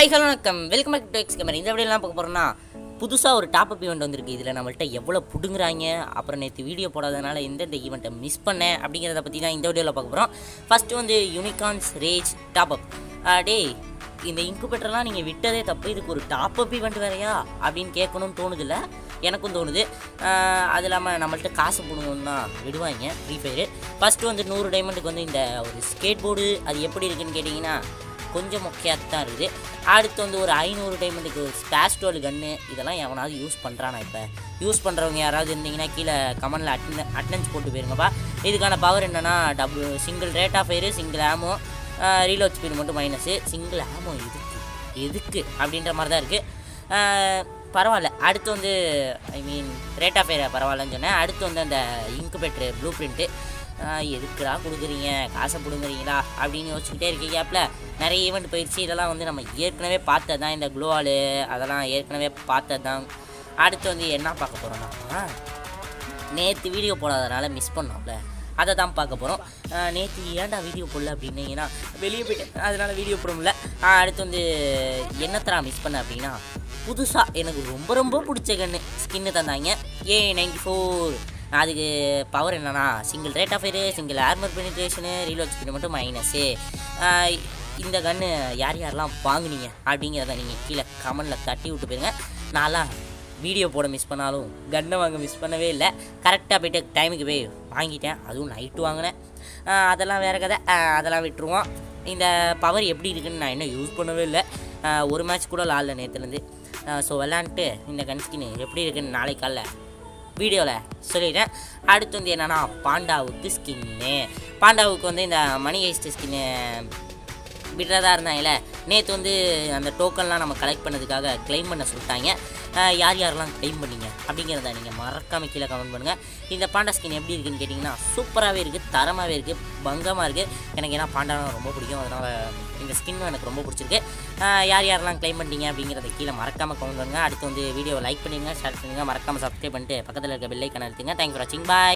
hi hello வணக்கம் welcome back to X camera இந்த வீடியோலாம் பார்க்க போகிறோம்னா புதுசாக ஒரு டாப் அப் ஈவெண்ட் வந்திருக்கு இதில் நம்மள்ட்ட எவ்வளோ புடுங்குறாங்க அப்புறம் நேற்று வீடியோ போடாதனால எந்தெந்த ஈவெண்ட்டை மிஸ் பண்ணேன் அப்படிங்கிறத பற்றி தான் இந்த வீடியோவில் பார்க்க போகிறோம் ஃபஸ்ட்டு வந்து யூனிகான்ஸ் ரேஜ் டாப் அப் டேய் இந்த இன்குபேட்டர்லாம் நீங்கள் விட்டதே தப்பு இதுக்கு ஒரு டாப் அப் ஈவெண்ட் வேறையா அப்படின்னு கேட்கணும்னு தோணுதில்ல எனக்கும் தோணுது ஆஹ் அது இல்லாமல் நம்மள்ட்ட காசு போடணும்னா விடுவாங்க ஃப்ரீ ஃபயரு ஃபஸ்ட்டு வந்து நூறு டைமண்டுக்கு வந்து இந்த ஒரு ஸ்கேட் போர்டு அது எப்படி இருக்குன்னு கேட்டிங்கன்னா கொஞ்சம் மொக்கையாக தான் இருக்குது அடுத்து வந்து ஒரு ஐநூறு டைமண்டுக்கு ஸ்பேஸ்டோல் கன்று இதெல்லாம் எவனாவது யூஸ் பண்ணுறானா இப்போ யூஸ் பண்ணுறவங்க யாராவது இருந்தீங்கன்னா கீழே கமெண்டில் அட்டன் அட்டனன்ஸ் போட்டு போயிருங்கப்பா இதுக்கான பவர் என்னென்னா double single rate of fire single ammo reload speed மட்டும் மைனஸு சிங்கிள் ஆமோ எதுக்கு எதுக்கு அப்படின்ற மாதிரி தான் இருக்குது பரவாயில்ல அடுத்து வந்து I mean rate of fire பரவாயில்லன்னு சொன்னேன் அடுத்து வந்து அந்த இன்குபேட்ரு ப்ளூ பிரிண்ட்டு எதுக்குடா கொடுக்குறீங்க காசை பிடுங்குறீங்களா அப்படின்னு யோசிச்சுக்கிட்டே இருக்க கேப்பில் நிறைய ஈவெண்ட் போயிடுச்சு இதெல்லாம் வந்து நம்ம ஏற்கனவே பார்த்தது தான் இந்த க்ளோவாலு அதெல்லாம் ஏற்கனவே பார்த்தது தான் அடுத்து வந்து என்ன பார்க்க போகிறோம்னா நேற்று வீடியோ போடாதனால மிஸ் பண்ணோம்ல அதை தான் பார்க்க போகிறோம் நேற்று ஏன்டா வீடியோ போடல அப்படின்னீங்கன்னா வெளியே போயிட்டேன் அதனால் வீடியோ போட முடியல ஆஹ் அடுத்து வந்து என்னத்தரா மிஸ் பண்ண அப்படின்னா புதுசாக எனக்கு ரொம்ப ரொம்ப பிடிச்ச கன்று ஸ்கின்னு தந்தாங்க ஏ நைன்டி ஃபோர் அதுக்கு பவர் என்னன்னா single rate of fire single armour penetration reload speed மட்டும் மைனஸு இந்த கன்று யார் யாரெல்லாம் வாங்குனீங்க அப்படிங்கிறத நீங்கள் கீழே கமெண்டில் தட்டி விட்டு போயிருங்க நான்லாம் வீடியோ போட மிஸ் பண்ணாலும் கன்னை வாங்க மிஸ் பண்ணவே இல்லை கரெக்டாக போயிட்டு டைமுக்கு போய் வாங்கிட்டேன் அதுவும் நைட்டு வாங்கினேன் ஆஹ் அதெல்லாம் வேறு கதை ஆஹ் அதெல்லாம் விட்டுருவோம் இந்த பவர் எப்படி இருக்குன்னு நான் இன்னும் யூஸ் பண்ணவே இல்லை ஆஹ் ஒரு மேட்ச் கூட லாடல நேற்றுலேருந்து ஸோ விளாண்டுட்டு இந்த கன் ஸ்கின் எப்படி இருக்குன்னு நாளைக்கு காலைல வீடியோவில் சொல்லிடுறேன் அடுத்து வந்து என்னென்னா பாண்டாவுக்கு ஸ்கின்னு பாண்டாவுக்கு வந்து இந்த மணி ஹைஸ்ட் ஸ்கின்னு விடுறதா இருந்தாங்கல்ல நேற்று வந்து அந்த டோக்கன்லாம் நம்ம கலெக்ட் பண்ணதுக்காக க்ளைம் பண்ண சொல்லிட்டாங்க அஹ் யார் யாரெல்லாம் க்ளைம் பண்ணீங்க அப்படிங்கிறத நீங்கள் மறக்காம கீழே கமெண்ட் பண்ணுங்கள் இந்த பாண்டா ஸ்கின் எப்படி இருக்குன்னு கேட்டிங்கன்னா சூப்பராகவே இருக்குது தரமாகவே இருக்குது பங்கமாக இருக்குது எனக்கு ஏன்னா பாண்டானா ரொம்ப பிடிக்கும் அதனால் இந்த ஸ்கின்னும் எனக்கு ரொம்ப பிடிச்சிருக்கு அஹ் யார் யாரெல்லாம் க்ளைம் பண்ணிட்டீங்க அப்படிங்கிறத கீழே மறக்காம கமெண்ட் பண்ணுங்கள் அடுத்து வந்து வீடியோவை லைக் பண்ணிடுங்க ஷேர் பண்ணுங்கள் மறக்காமல் சப்ஸ்கிரைப் பண்ணிட்டு பக்கத்தில் இருக்க பெல்லைக்கான எடுத்துங்க தேங்க்யூ ஃபார் வாட்சிங் பாய்